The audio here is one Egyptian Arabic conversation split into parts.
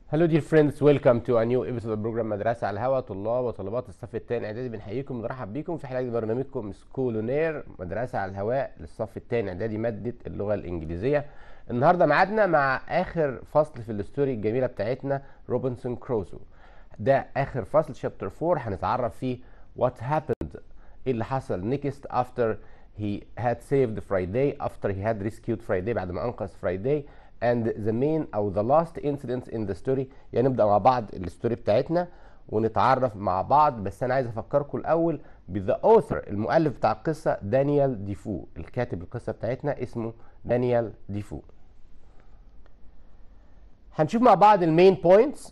Hello dear friends, welcome to a new episode of program مدرسة على الهواء طلاب وطالبات الصف الثاني اعدادي بنحييكم ونرحب بيكم في حلقة برنامجكم سكولونير مدرسة على الهواء للصف الثاني اعدادي مادة اللغة الإنجليزية. النهارده ميعادنا مع آخر فصل في الستوري الجميلة بتاعتنا روبنسون كروزو. ده آخر فصل شابتر 4 هنتعرف فيه what happened ايه اللي حصل next after he had saved Friday after he had rescued Friday بعد ما أنقذ Friday and the main او the last incident in the story يعني نبدا مع بعض الستوري بتاعتنا ونتعرف مع بعض بس انا عايز افكركم الاول بذا اوثر المؤلف بتاع القصه دانيال ديفو الكاتب القصه بتاعتنا اسمه دانيال ديفو هنشوف مع بعض المين بوينتس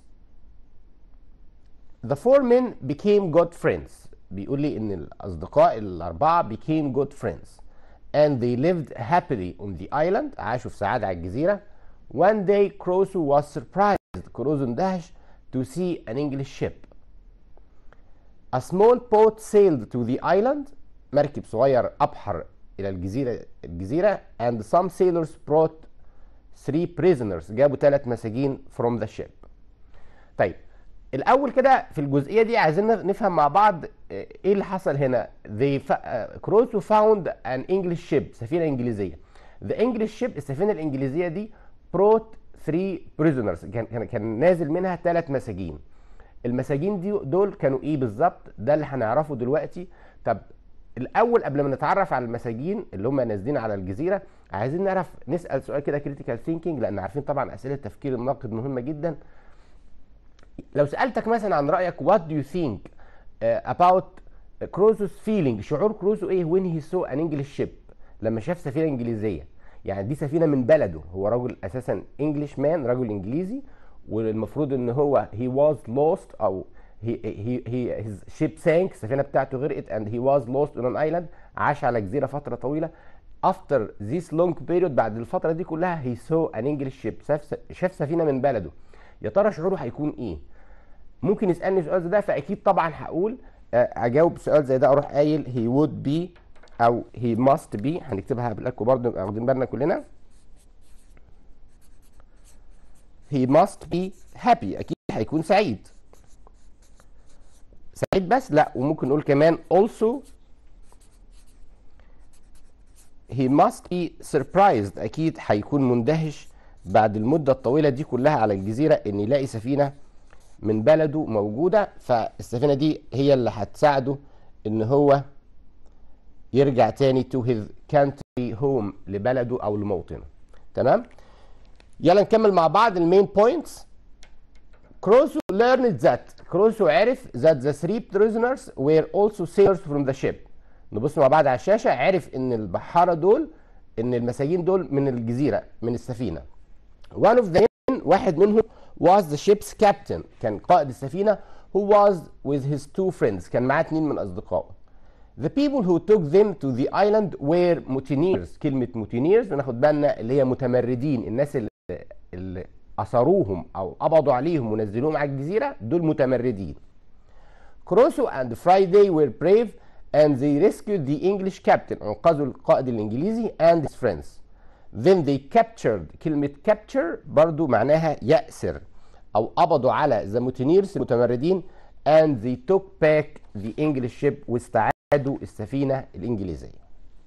The four men became good friends بيقول لي ان الاصدقاء الاربعه became good friends and they lived happily on the island عاشوا في سعاده على الجزيره One day Croso was surprised كروزو اندهش to see an English ship. A small boat sailed to the island مركب صغير أبحر إلى الجزيرة الجزيرة and some sailors brought three prisoners جابوا ثلاث مساجين from the ship. طيب الأول كده في الجزئية دي عايزين نفهم مع بعض إيه اللي حصل هنا. They كروزو found an English ship سفينة إنجليزية. The English ship السفينة الإنجليزية دي brought three prisoners كان كان كان نازل منها ثلاث مساجين المساجين دي دول كانوا ايه بالظبط ده اللي هنعرفه دلوقتي طب الاول قبل ما نتعرف على المساجين اللي هم نازلين على الجزيره عايزين نعرف نسال سؤال كده كريتيكال ثينكينج لان عارفين طبعا اسئله التفكير الناقد مهمه جدا لو سالتك مثلا عن رايك what do you think uh, about كروزو's feeling شعور كروزو ايه when he saw an English ship لما شاف سفينه انجليزيه يعني دي سفينه من بلده هو رجل اساسا انجلش مان رجل انجليزي والمفروض ان هو هي واز لوست او هي هي هي هيز شيب سانك السفينه بتاعته غرقت اند هي واز لوست اون ان ايلاند عاش على جزيره فتره طويله افتر ذيس لونج بيريود بعد الفتره دي كلها هي سو ان انجلش شيب شاف سفينه من بلده يا ترى شعوره هيكون ايه ممكن يسالني سؤال زي ده فاكيد طبعا هقول اجاوب سؤال زي ده اروح قايل هي وود بي او هي ماست بي هنكتبها لكم برضه نبقى واخدين بالنا كلنا هي ماست بي هابي اكيد هيكون سعيد سعيد بس لا وممكن نقول كمان also he must be surprised اكيد هيكون مندهش بعد المده الطويله دي كلها على الجزيره ان يلاقي سفينه من بلده موجوده فالسفينه دي هي اللي هتساعده ان هو يرجع تاني to his country home لبلده او لموطنه تمام يلا نكمل مع بعض المين بوينتس كروسو learned that كروسو عرف that the three prisoners were also sailors from the ship نبص مع بعض على الشاشه عرف ان البحاره دول ان المساجين دول من الجزيره من السفينه one of them واحد منهم was the ship's captain كان قائد السفينه who was with his two friends كان معاه اتنين من اصدقائه The people who took them to the island were mutineers كلمة mutineers وناخد بالنا اللي هي متمردين الناس اللي, اللي أثروهم أو قبضوا عليهم ونزلوهم على الجزيرة دول متمردين كروسو and Friday were brave and they rescued the English captain أنقذوا القائد الإنجليزي and his friends then they captured كلمة capture برضو معناها يأسر أو قبضوا على the mutineers المتمردين and they took back the English ship واستعادوا عادوا السفينة الإنجليزية.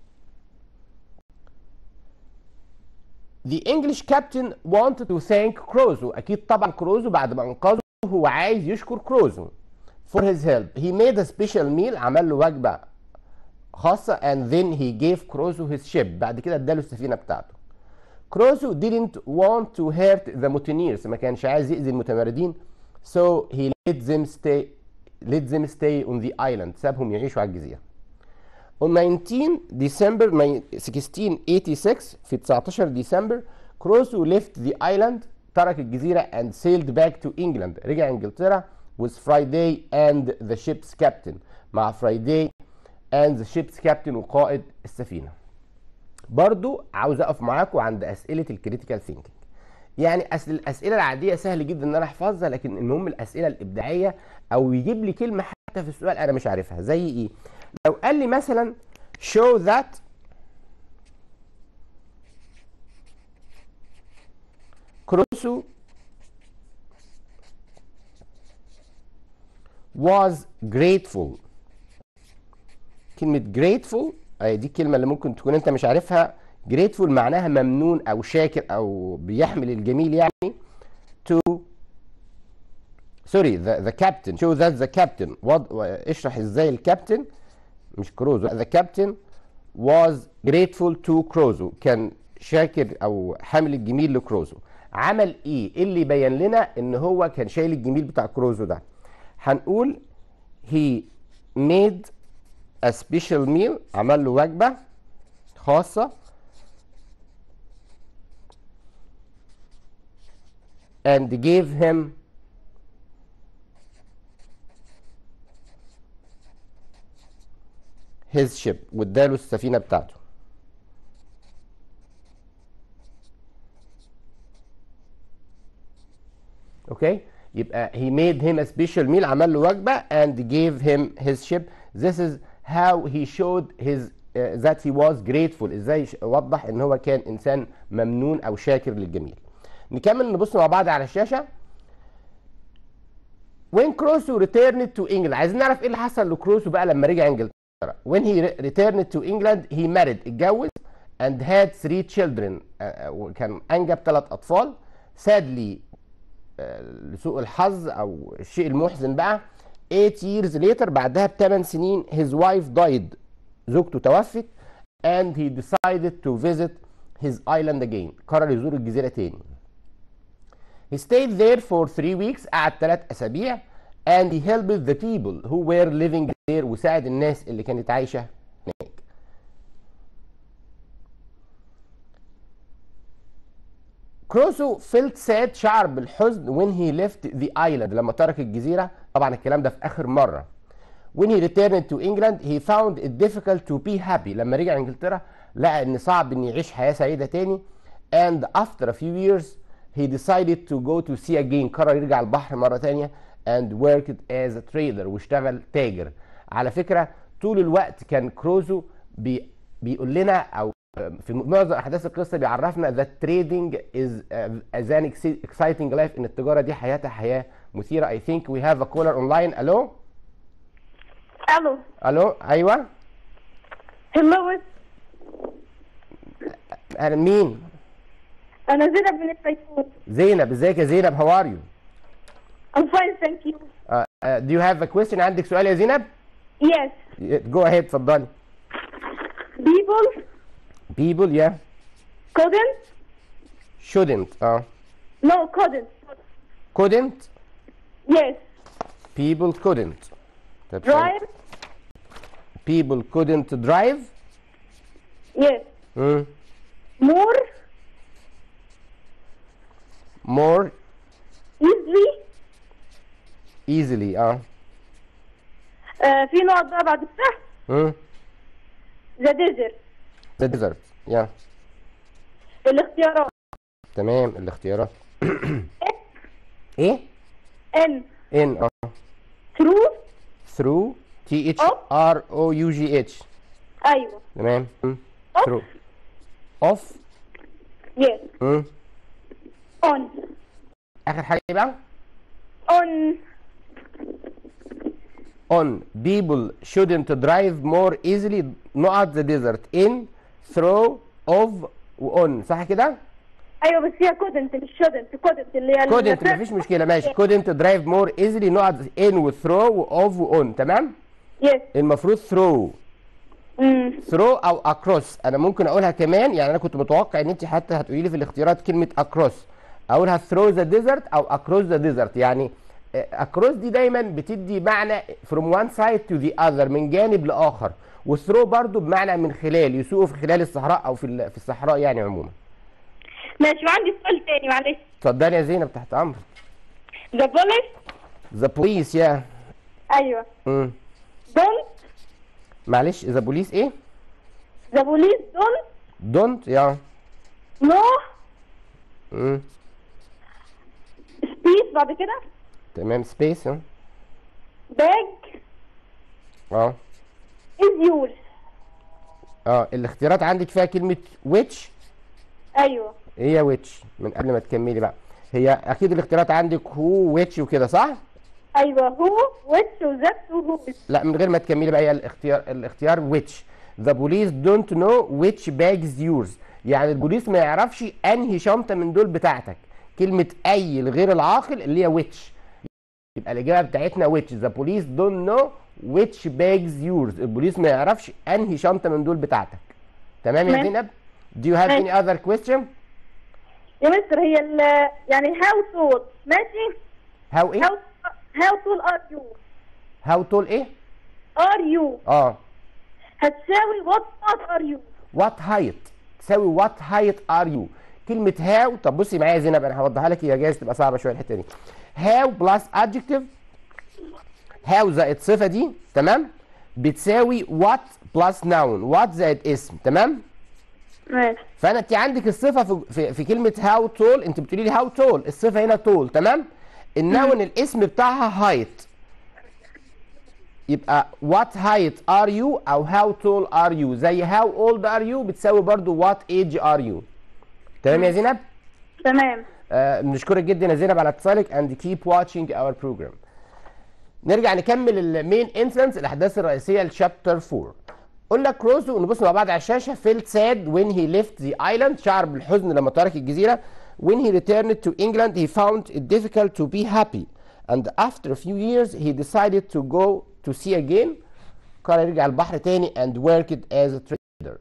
The English captain wanted to thank كروزو أكيد طبعا كروزو بعد ما أنقذه هو عايز يشكر كروزو for his help. He made a special meal عمل له وجبة خاصة and then he gave كروزو his ship بعد كده اداله السفينة بتاعته. كروزو didn't want to hurt the mutineers ما كانش عايز يأذي المتمردين so he let them stay let them stay on the island سابهم يعيشوا على الجزيرة. On 19 ديسمبر 1686 في 19 ديسمبر كروسو left the island ترك الجزيرة and sailed back to England رجع انجلترا with Friday and the ship's captain مع Friday and the ship's captain وقائد السفينة. برضو عاوز اقف معاكم عند اسئلة الكريتيكال ثينكينج. يعني اصل الاسئله العاديه سهل جدا ان انا احفظها لكن المهم الاسئله الابداعيه او يجيب لي كلمه حتى في السؤال انا مش عارفها زي ايه لو قال لي مثلا show that كروسو was grateful كلمة grateful أي دي الكلمة اللي ممكن تكون أنت مش عارفها grateful معناها ممنون أو شاكر أو بيحمل الجميل يعني to سوري the, the captain show that the captain وض... اشرح ازاي الكابتن مش كروزو the captain was grateful to كروزو كان شاكر او حامل الجميل لكروزو عمل ايه إيه اللي يبين لنا ان هو كان شايل الجميل بتاع كروزو ده هنقول he made a special meal عمل له وجبة خاصة and gave him his ship واداله السفينة بتاعته اوكي يبقى he made him a special meal عمل له وجبة and gave him his ship this is how he showed his uh, that he was grateful ازاي ش- وضح ان هو كان انسان ممنون او شاكر للجميل نكمل نبص مع بعض على الشاشة when كروسو returned to England عايزين نعرف ايه اللي حصل لكروسو بقى لما رجع انجلترا when he re- returned to England he married اتجوز and had three children آه، آه، وكان انجب ثلاث اطفال sadly آه، لسوء الحظ او الشيء المحزن بقى 8 years later بعدها بثمان سنين his wife died زوجته توفت and he decided to visit his island again قرر يزور الجزيرة تاني He stayed there for three weeks قعد ثلاث أسابيع and he helped the people who were living there وساعد الناس اللي كانت عايشة هناك. كروسو felt sad شعر بالحزن when he left the island لما ترك الجزيرة طبعا الكلام ده في آخر مرة when he returned to England he found it difficult to be happy لما رجع انجلترا لقى ان صعب ان يعيش حياة سعيدة تاني and after a few years he decided to go to sea again قرر يرجع البحر مرة تانية and worked as a trader واشتغل تاجر على فكرة طول الوقت كان كروزو بي بيقول لنا او في معظم احداث القصه بيعرفنا that trading is uh, as an exci- exciting life ان التجاره دي حياتها حياه مثيره I think we have a caller online الو الو الو ايوه هلو اهلا مين انا زينب من الفيصل زينب ازيك يا زينب هاو ار يو I'm fine thank you do you have a question عندك سؤال يا زينب yes جو اهيد اتفضلي people people yeah couldn't shouldn't اه no couldn't couldn't yes people couldn't طب drive people couldn't drive yes مم. more more easily easily اه آه في نقط بقى بعد السهم مم. the desert the desert yeah الاختيارات تمام الاختيارات ايه N in اه through through t h Off. r o u g h ايوه تمام مم. Off. through off yes مم. on اخر حاجه ايه بقى on on people shouldn't drive more easily not the desert in through of on صح كده ايوه بس هي couldn't مش shouldn't couldn't اللي هي couldn't مفيش مشكله ماشي couldn't drive more easily not in و through و of و on تمام yes المفروض through امم ثرو او اكروس انا ممكن اقولها كمان يعني انا كنت متوقع ان انت حتى هتقولي لي في الاختيارات كلمه اكروس اقولها ثرو ذا ديزرت او اكروس ذا ديزرت يعني اكروس دي دايما بتدي معنى فروم وان سايد تو ذا اذر من جانب لاخر وثرو برضو بمعنى من خلال يسوقوا في خلال الصحراء او في ال- في الصحراء يعني عموما ماشي وعندي سؤال تاني معلش اتفضلي يا زينب تحت امرك the police ذا بوليس يا ايوه don't معلش ذا بوليس ايه the police don't دونت يا know مم. space بعد كده تمام سبيس bag اه is yours اه الاختيارات عندك فيها كلمه which ايوه هي ويتش من قبل ما تكملي بقى هي اكيد الاختيارات عندك هو ويتش وكده صح ايوه هو which وذات وهو لا من غير ما تكملي بقى هي الاختيار الاختيار which the police don't know which bag is yours يعني البوليس ما يعرفش انهي شنطه من دول بتاعتك كلمه اي الغير العاقل اللي هي which يبقى الاجابه بتاعتنا which the police don't know which bag is yours البوليس ما يعرفش انهي شنطه من دول بتاعتك تمام يا ماشي. زينب do you have ماشي. any other question يا مستر هي ال يعني how tall ماشي how ايه how how tall are you how tall ايه are you اه هتساوي what what are you وات هايت تساوي وات هايت ار يو كلمه هاو طب بصي معايا يا زينب انا هوضحها لك هي جايز تبقى صعبه شويه الحته دي هاو بلس ادجكتيف هاو زائد صفه دي تمام بتساوي وات بلس ناون وات زائد اسم تمام ماشي فانا انت عندك الصفه في, في, في كلمه هاو تول انت بتقولي لي هاو تول الصفه هنا تول تمام النون الاسم بتاعها هايت يبقى what height are you او how tall are you زي how old are you بتساوي برضو what age are you تمام يا زينب تمام آه بنشكرك جدا يا زينب على اتصالك and keep watching our program نرجع نكمل المين انسنس الاحداث الرئيسيه لشابتر 4 قلنا كروزو نبص مع بعض على الشاشه felt sad when he left the island شعر بالحزن لما ترك الجزيره when he returned to England he found it difficult to be happy and after a few years he decided to go to sea again قرر يرجع البحر تاني and worked as a trader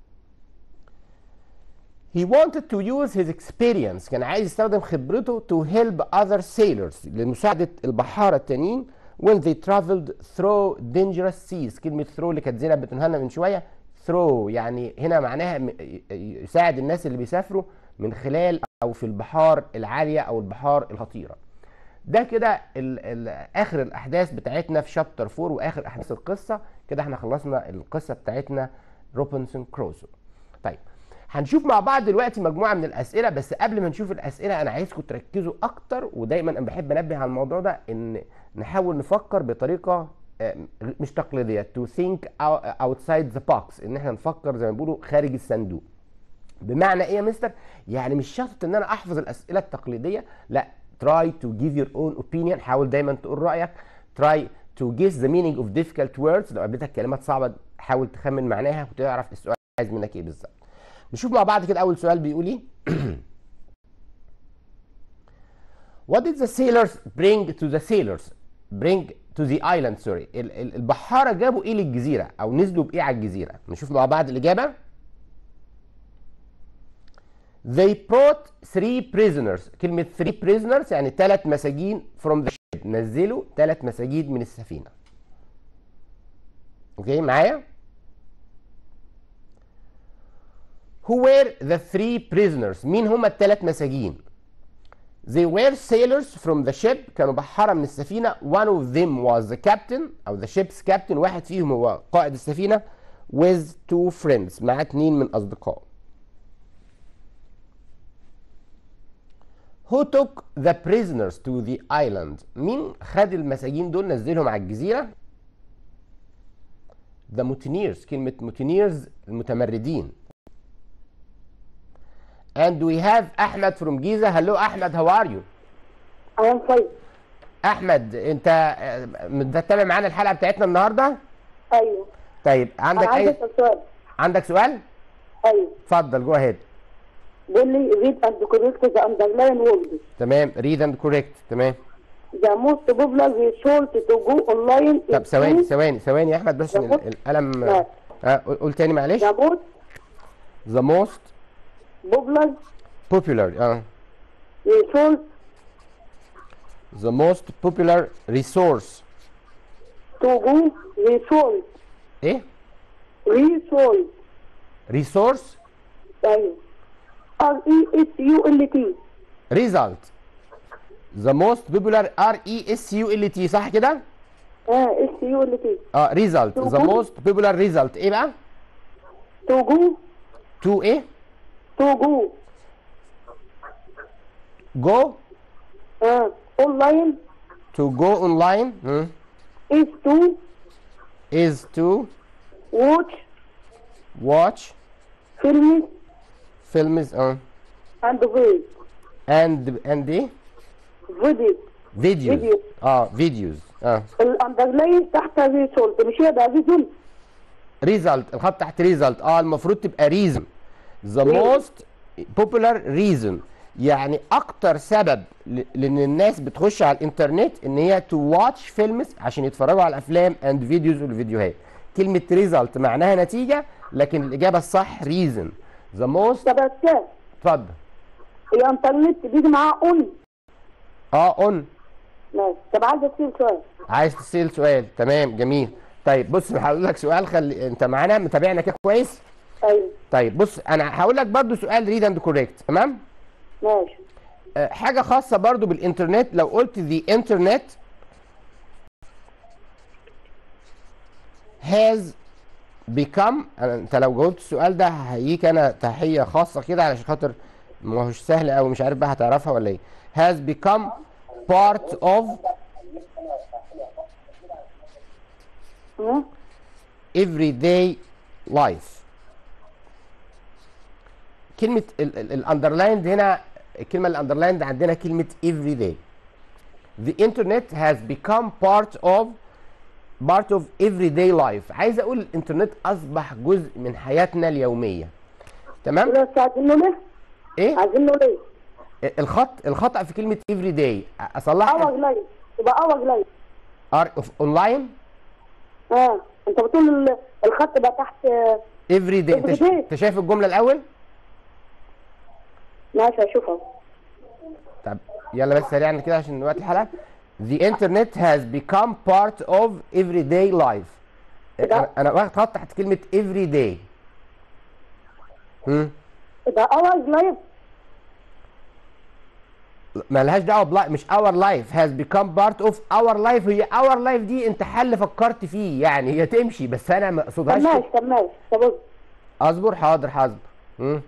He wanted to use his experience كان عايز يستخدم خبرته to help other sailors لمساعدة البحارة التانيين when they traveled through dangerous seas كلمة through اللي كانت زينب بتقولها لنا من شوية through يعني هنا معناها م- ي- يساعد الناس اللي بيسافروا من خلال أو في البحار العالية أو البحار الخطيرة ده كده ال- ال- اخر الاحداث بتاعتنا في شابتر 4 واخر احداث القصه كده احنا خلصنا القصه بتاعتنا روبنسون كروزو طيب هنشوف مع بعض دلوقتي مجموعه من الاسئله بس قبل ما نشوف الاسئله انا عايزكم تركزوا اكتر ودايما انا بحب انبه على الموضوع ده ان نحاول نفكر بطريقه آه، مش تقليديه to think out- outside the box ان احنا نفكر زي ما بيقولوا خارج الصندوق بمعنى ايه يا مستر يعني مش شرط ان انا احفظ الاسئله التقليديه لا try to give your own opinion حاول دايما تقول رايك try to guess the meaning of difficult words لو قابلتك كلمات صعبه حاول تخمن معناها وتعرف السؤال عايز منك ايه بالظبط نشوف مع بعض كده اول سؤال بيقول ايه What did the sailors bring to the sailors bring to the island sorry ال- ال- البحارة جابوا ايه للجزيرة او نزلوا بايه على الجزيرة نشوف مع بعض الإجابة They brought three prisoners كلمة three prisoners يعني ثلاث مساجين from the ship نزلوا ثلاث مساجين من السفينة اوكي معايا Who were the three prisoners مين هم الثلاث مساجين They were sailors from the ship كانوا بحارة من السفينة one of them was the captain أو the ship's captain واحد فيهم هو قائد السفينة with two friends مع اتنين من أصدقائه Who took the prisoners to the island مين خد المساجين دول نزلهم على الجزيرة The mutineers كلمة mutineers المتمردين And we have أحمد from Giza Hello أحمد how are you I am fine أحمد أنت آه، متابع معانا الحلقة بتاعتنا النهاردة ايوه طيب عندك انا عايز أي اسال سؤال عندك سؤال ايوه اتفضل جو ahead بيقول لي read and correct the underline words تمام read and correct تمام the most popular resort to go online طب is ثواني to ثواني ثواني يا أحمد بس عشان ياخد؟ ال- القلم لا. آه قول قول تاني معلش the most the most popular popular اه resort the most popular resource to go resort ايه resort resource ايوه R E S U L T result the most popular R E S U L T صح كده اه S U L T اه result the موجود. most popular result ايه بقى to go to ايه to go go اه online to go online hmm, is to is to watch watch films films uh, and read and and ايه videos فيديوز فيديو. اه فيديوز اه الاندرلاين تحت ريسولت مش هي ده ريزون ريزلت الخط تحت ريزلت اه المفروض تبقى ريزن ذا موست بوبولار ريزن يعني اكتر سبب ل- لان الناس بتخش على الانترنت ان هي تو واتش فيلمز عشان يتفرجوا على الافلام اند فيديوز والفيديوهات كلمه ريزلت معناها نتيجه لكن الاجابه الصح ريزن ذا موست طب يا استاذ اتفضل هي انترنت بيجي معاها اون اه اون ماشي طب عايز اسال سؤال عايز تسال سؤال تمام جميل طيب بص هقول لك سؤال خلي انت معانا متابعنا كده كويس ايوه طيب بص انا هقول لك برضو سؤال ريد اند كوريكت تمام ماشي آه، حاجه خاصه برضو بالانترنت لو قلت the internet has become أنا انت لو جاوبت السؤال ده هيجيك انا تحيه خاصه كده علشان خاطر ما هوش سهل قوي مش عارف بقى هتعرفها ولا ايه has become part of ها؟ everyday life كلمة الاندرلايند هنا الكلمة الاندرلايند عندنا كلمة everyday The internet has become part of part of everyday life عايز اقول الانترنت اصبح جزء من حياتنا اليومية تمام بس عايزين له ليه؟ ايه عايزين له ليه؟ الخط الخطأ في كلمة everyday اصلحها اور لايف يبقى اور لايف are of online اه انت بتقول ال- الخط بقى تحت آه، everyday انت everyday. انت شايف الجملة الاول ماشي هشوفها طب يلا بس سريعا كده عشان وقت الحلقه The internet has become part of everyday life ده- انا انا واخد خط تحت كلمه everyday هم يبقى اور لايف ما لهاش دعوه بلا مش our life has become part of our life هي our life دي انت حل فكرت فيه يعني هي تمشي بس انا ما طب اقصدهاش ماشي كده. طب ماشي طب اصبر. اصبر حاضر حاضر هم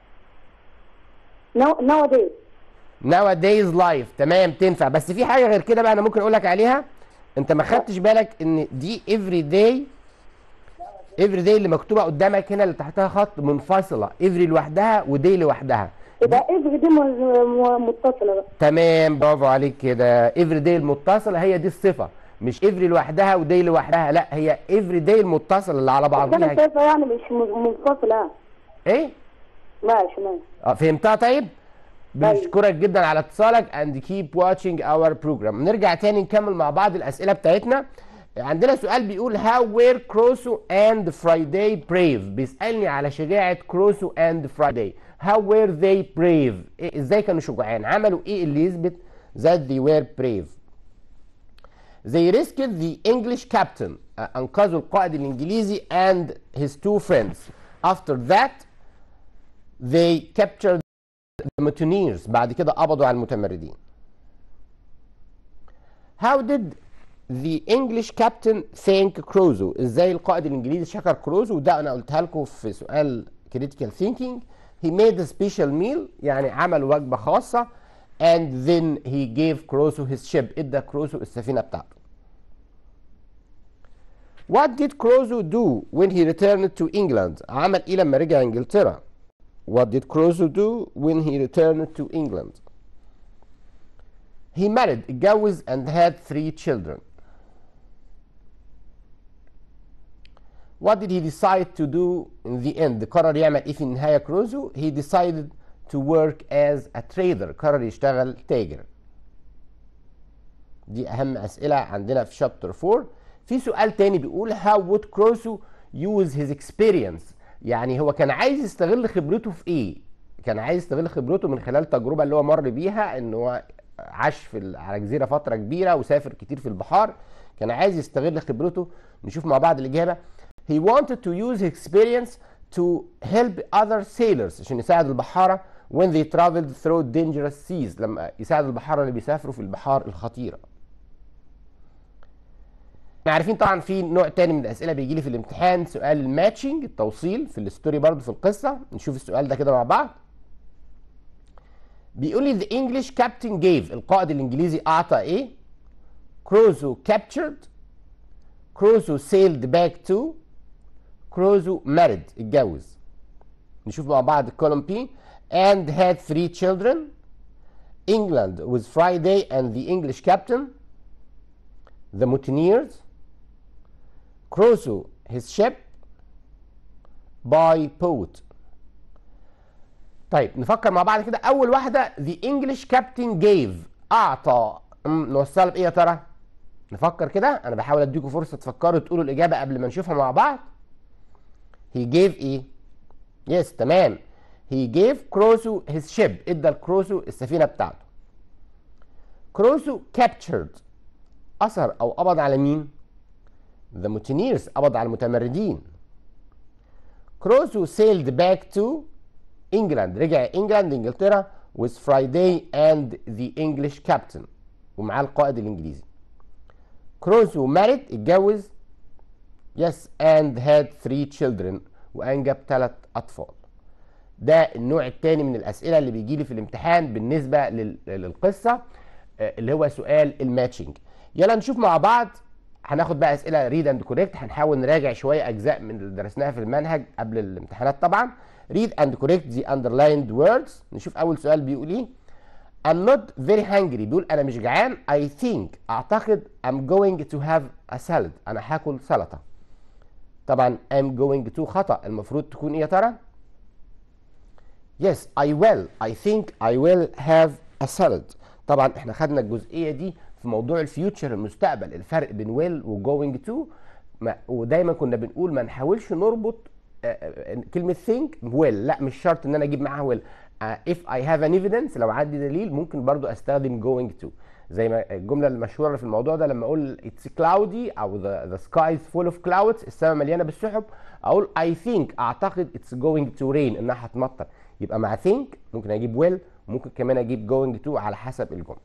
نو نو دي nowadays life تمام تنفع بس في حاجه غير كده بقى انا ممكن اقول لك عليها انت ما خدتش بالك ان دي every day every day اللي مكتوبه قدامك هنا اللي تحتها خط منفصله every لوحدها ودي لوحدها يبقى افري دي م- م- متصله بقى تمام برافو عليك كده every day المتصله هي دي الصفه مش every لوحدها ودي لوحدها لا هي every day المتصله اللي على بس انا بعضيها شايفه يعني مش م- منفصله ايه ماشي ماشي اه فهمتها طيب بنشكرك جدا على اتصالك and keep watching our program نرجع تاني نكمل مع بعض الاسئله بتاعتنا عندنا سؤال بيقول how were كروسو and Friday brave بيسالني على شجاعه كروسو and Friday how were they brave إيه ازاي كانوا شجعان عملوا ايه اللي يثبت that they were brave They rescued the English captain آه، انقذوا القائد الانجليزي and his two friends after that they captured the mutineers بعد كده قبضوا على المتمردين How did the English captain thank Crusoe ازاي القائد الانجليزي شكر كروزو وده انا قلتها لكم في سؤال critical thinking he made a special meal يعني عمل وجبة خاصة and then he gave Crusoe his ship ادى كروزو السفينة بتاعته What did Crusoe do when he returned to England عمل ايه لما رجع انجلترا What did Crusoe do when he returned to England? He married, اتجوز and had three children. What did he decide to do in the end? قرر يعمل ايه في النهاية كروزو؟ He decided to work as a trader. قرر يشتغل تاجر. دي أهم أسئلة عندنا في شابتر 4. في سؤال تاني بيقول how would Crusoe use his experience يعني هو كان عايز يستغل خبرته في ايه كان عايز يستغل خبرته من خلال التجربه اللي هو مر بيها ان هو عاش في ال- على جزيره فتره كبيره وسافر كتير في البحار كان عايز يستغل خبرته نشوف مع بعض الاجابه he wanted to use his experience to help other sailors عشان يساعد البحاره when they traveled through dangerous seas لما يساعد البحاره اللي بيسافروا في البحار الخطيره احنا عارفين طبعا في نوع تاني من الاسئله بيجي لي في الامتحان سؤال الماتشنج التوصيل في الستوري برضو في القصه نشوف السؤال ده كده مع بعض بيقول لي the English captain gave القائد الانجليزي اعطى ايه كروزو captured كروزو sailed back to كروزو married اتجوز نشوف مع بعض الكولوم بي and had three children England with Friday and the English captain the mutineers Crusoe his ship by boat طيب نفكر مع بعض كده اول واحده the English captain gave اعطى أم، نوصلها بايه يا ترى نفكر كده انا بحاول اديكم فرصه تفكروا تقولوا الاجابه قبل ما نشوفها مع بعض he gave ايه يس تمام he gave كروسو his ship ادى لكروسو السفينه بتاعته كروسو captured اثر او قبض على مين the mutineers قبض على المتمردين كروسو sailed back to England رجع انجلاند انجلترا with Friday and the English captain ومعاه القائد الانجليزي كروسو married اتجوز yes and had three children وانجب ثلاث اطفال ده النوع الثاني من الاسئله اللي بيجي لي في الامتحان بالنسبه لل- للقصه آه، اللي هو سؤال الماتشنج يلا نشوف مع بعض هناخد بقى اسئله ريد اند كوريكت هنحاول نراجع شويه اجزاء من اللي درسناها في المنهج قبل الامتحانات طبعا ريد اند كوريكت ذا underlined words نشوف اول سؤال بيقول ايه I'm not very hungry بيقول انا مش جعان I think اعتقد I'm going to have a salad انا هاكل سلطه طبعا I'm going to خطأ المفروض تكون ايه يا ترى Yes I will I think I will have a salad طبعا احنا خدنا الجزئيه دي في موضوع الفيوتشر المستقبل الفرق بين will و going to ما ودايما كنا بنقول ما نحاولش نربط آه، آه، كلمه think will لا مش شرط ان انا اجيب معاها will آه، if I have an evidence لو عندي دليل ممكن برضو استخدم going to زي ما الجمله المشهوره اللي في الموضوع ده لما اقول it's cloudy او the, the sky is full of clouds السماء مليانه بالسحب اقول I think اعتقد it's going to rain انها هتمطر يبقى مع think ممكن اجيب will ممكن كمان اجيب going to على حسب الجمله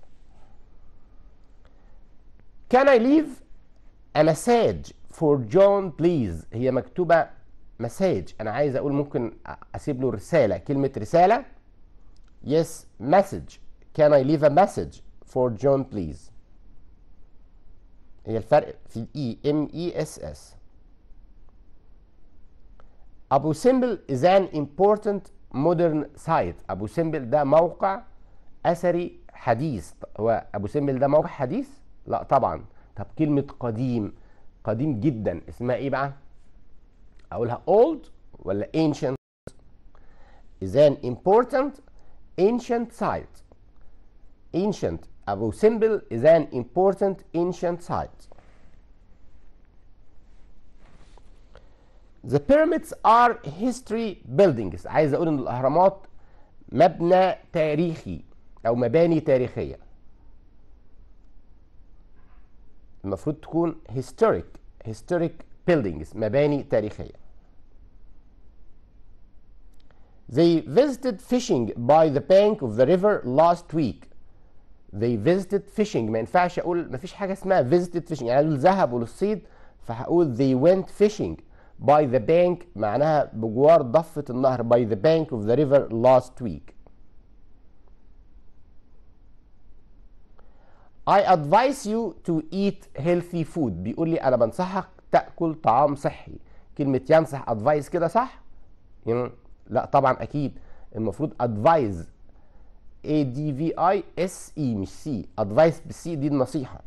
Can I leave a message for John please هي مكتوبة مساج أنا عايز أقول ممكن أ- أسيب له رسالة كلمة رسالة yes message can I leave a message for John please هي الفرق في E M E S S أبو سمبل is an important modern site أبو سمبل ده موقع أثري حديث هو أبو سمبل ده موقع حديث؟ لا طبعا طب كلمة قديم قديم جدا اسمها إيه بقى؟ أقولها old ولا ancient؟ is an important ancient site ancient أبو سمبل is an important ancient site The pyramids are history buildings عايز اقول ان الاهرامات مبنى تاريخي او مباني تاريخيه المفروض تكون historic historic buildings مباني تاريخيه They visited fishing by the bank of the river last week. They visited fishing ما ينفعش اقول ما فيش حاجه اسمها visited fishing يعني دول ذهبوا للصيد فهقول they went fishing by the bank معناها بجوار ضفه النهر by the bank of the river last week. I advise you to eat healthy food بيقول لي انا بنصحك تاكل طعام صحي كلمه ينصح advice كده صح يعني لا طبعا اكيد المفروض advise A D V I S E مش C advice بالسي دي النصيحه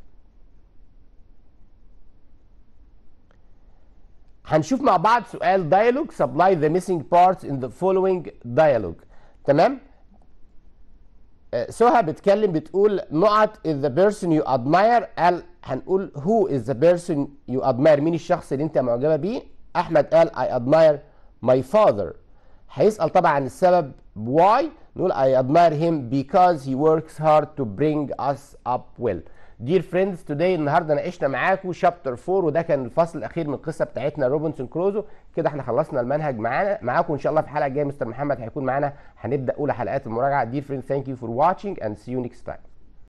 هنشوف مع بعض سؤال dialogue supply the missing parts in the following dialogue تمام آه، سهى بتكلم بتقول نقط is the person you admire قال هنقول who is the person you admire مين الشخص اللي انت معجبه بيه احمد قال I admire my father هيسأل طبعا عن السبب why نقول I admire him because he works hard to bring us up well Dear friends today النهارده ناقشنا معاكم شابتر 4 وده كان الفصل الاخير من القصه بتاعتنا روبنسون كروزو كده احنا خلصنا المنهج معانا معاكم ان شاء الله في الحلقه الجايه مستر محمد هيكون معانا هنبدا اولى حلقات المراجعه Dear friends thank you for watching and see you next time